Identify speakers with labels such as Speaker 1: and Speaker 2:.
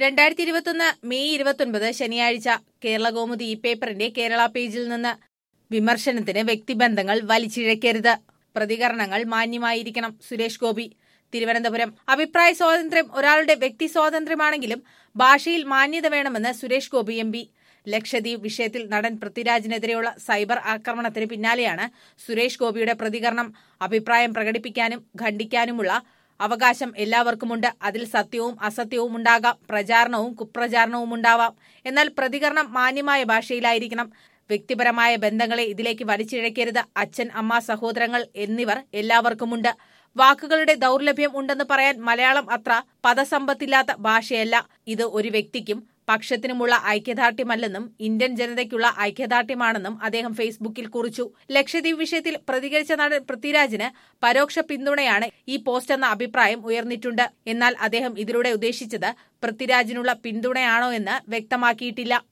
Speaker 1: രണ്ടായിരത്തി ഇരുപത്തൊന്ന് മെയ് ഇരുപത്തൊൻപത് ശനിയാഴ്ച കേരള കൗമുദി ഈ പേപ്പറിന്റെ കേരള പേജിൽ നിന്ന് വിമർശനത്തിന് വ്യക്തിബന്ധങ്ങൾ വലിച്ചിഴക്കരുത് പ്രതികരണങ്ങൾ മാന്യമായിരിക്കണം സുരേഷ് ഗോപി തിരുവനന്തപുരം അഭിപ്രായ സ്വാതന്ത്ര്യം ഒരാളുടെ വ്യക്തി സ്വാതന്ത്ര്യമാണെങ്കിലും ഭാഷയിൽ മാന്യത വേണമെന്ന് സുരേഷ് ഗോപി എം പി ലക്ഷദ്വീപ് വിഷയത്തിൽ നടൻ പൃഥ്വിരാജിനെതിരെയുള്ള സൈബർ ആക്രമണത്തിന് പിന്നാലെയാണ് സുരേഷ് ഗോപിയുടെ പ്രതികരണം അഭിപ്രായം പ്രകടിപ്പിക്കാനും ഖണ്ഡിക്കാനുമുള്ള അവകാശം എല്ലാവർക്കുമുണ്ട് അതിൽ സത്യവും അസത്യവും ഉണ്ടാകാം പ്രചാരണവും കുപ്രചാരണവും ഉണ്ടാവാം എന്നാൽ പ്രതികരണം മാന്യമായ ഭാഷയിലായിരിക്കണം വ്യക്തിപരമായ ബന്ധങ്ങളെ ഇതിലേക്ക് വലിച്ചിഴക്കരുത് അച്ഛൻ അമ്മ സഹോദരങ്ങൾ എന്നിവർ എല്ലാവർക്കുമുണ്ട് വാക്കുകളുടെ ദൗർലഭ്യം ഉണ്ടെന്ന് പറയാൻ മലയാളം അത്ര പദസമ്പത്തില്ലാത്ത ഭാഷയല്ല ഇത് ഒരു വ്യക്തിക്കും പക്ഷത്തിനുമുള്ള ഐക്യദാർഢ്യമല്ലെന്നും ഇന്ത്യൻ ജനതയ്ക്കുള്ള ഐക്യദാർഢ്യമാണെന്നും അദ്ദേഹം ഫേസ്ബുക്കിൽ കുറിച്ചു ലക്ഷദ്വീപ് വിഷയത്തിൽ പ്രതികരിച്ച നടൻ പൃഥ്വിരാജിന് പരോക്ഷ പിന്തുണയാണ് ഈ പോസ്റ്റ് എന്ന അഭിപ്രായം ഉയർന്നിട്ടുണ്ട് എന്നാൽ അദ്ദേഹം ഇതിലൂടെ ഉദ്ദേശിച്ചത് പൃഥ്വിരാജിനുള്ള പിന്തുണയാണോ എന്ന് വ്യക്തമാക്കിയിട്ടില്ല